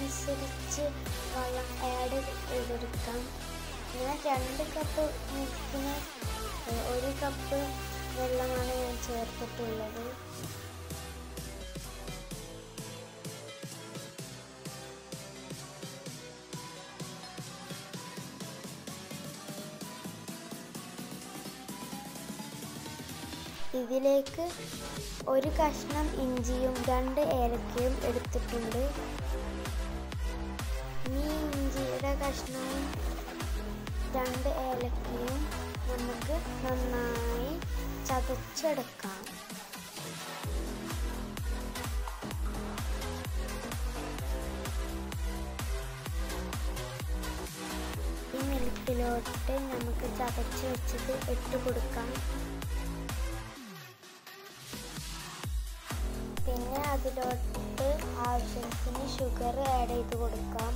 അനുസരിച്ച് വെള്ളം ആഡ് ചെയ്തെടുക്കാം ഞാൻ രണ്ട് കപ്പ് മിൽക്കിന് ഒരു കപ്പ് വെള്ളമാണ് ഞാൻ ചേർത്തിട്ടുള്ളത് ഇതിലേക്ക് ഒരു കഷ്ണം ഇഞ്ചിയും രണ്ട് ഏലക്കയും എടുത്തിട്ടുണ്ട് ഈ ഇഞ്ചിയുടെ കഷ്ണവും രണ്ട് ഏലക്കയും നമുക്ക് നന്നായി ചതച്ചെടുക്കാം ഈ മിൽക്കിലോട്ട് നമുക്ക് ചതച്ച് വെച്ചത് ഇട്ട് കൊടുക്കാം പിന്നെ അതിലോട്ട് ആവശ്യത്തിന് ഷുഗർ ആഡ് ചെയ്ത് കൊടുക്കാം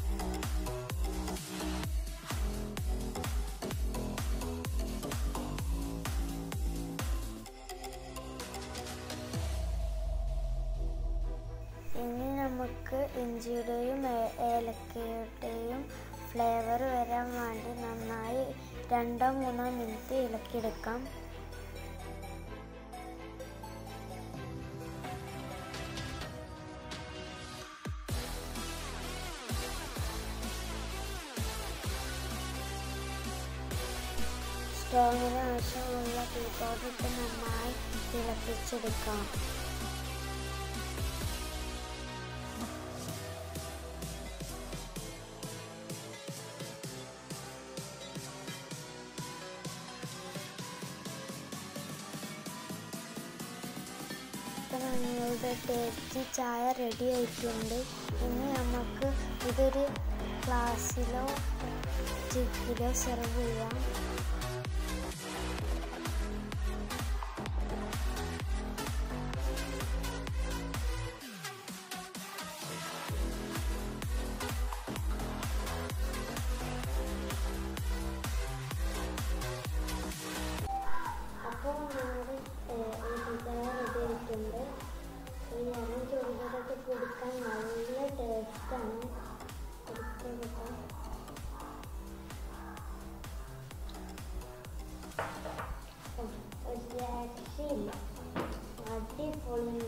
ഇനി നമുക്ക് ഇഞ്ചിയുടെയും ഏ- ഏലക്കയുടെയും ഫ്ലേവർ വരാൻ വേണ്ടി നന്നായി രണ്ടോ മൂന്നോ മിനിറ്റ് ഇളക്കിയെടുക്കാം സ്ട്രോങ്ങിന് ആവശ്യമുള്ള ടീ പൗഡർ ഇട്ട് നന്നായി തിളപ്പിച്ചെടുക്കാം ഇപ്പം നമ്മളുടെ ടേസ്റ്റി ചായ റെഡി ആയിട്ടുണ്ട് ഇനി നമുക്ക് ഇതൊരു ഗ്ലാസ്സിലോ ജഗ്ഗിലോ സെർവ് ചെയ്യാം അപ്പോൾ നമ്മുടെ ഈ ചായ റെഡി ആയിട്ടുണ്ട് ഈ ഇളം ചൂടുകൊണ്ടൊക്കെ കുടിക്കാൻ നല്ല ടേസ്റ്റാണ് കുടിച്ചെടുക്കാൻ ഒരു രക്ഷയില്ല അടിപൊളി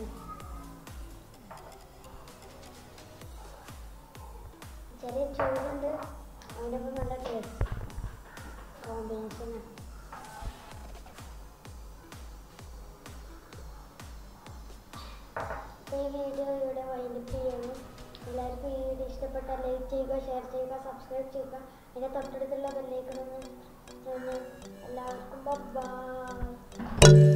ചെറിയ ചൂടുണ്ട് അതിൻ്റെ ഒപ്പം നല്ല ടേസ്റ്റ് കോമ്പിനേഷനാണ് അപ്പോൾ ഈ വീഡിയോ ഇവിടെ വൈൻഡപ്പ് ചെയ്യുന്നു എല്ലാവർക്കും ഈ വീഡിയോ ഇഷ്ടപ്പെട്ടാൽ ലൈക്ക് ചെയ്യുക ഷെയർ ചെയ്യുക സബ്സ്ക്രൈബ് ചെയ്യുക അതിൻ്റെ തൊട്ടടുത്തുള്ള ബെല്ലൈക്കണൊന്ന് എല്ലാവർക്കും ബൈ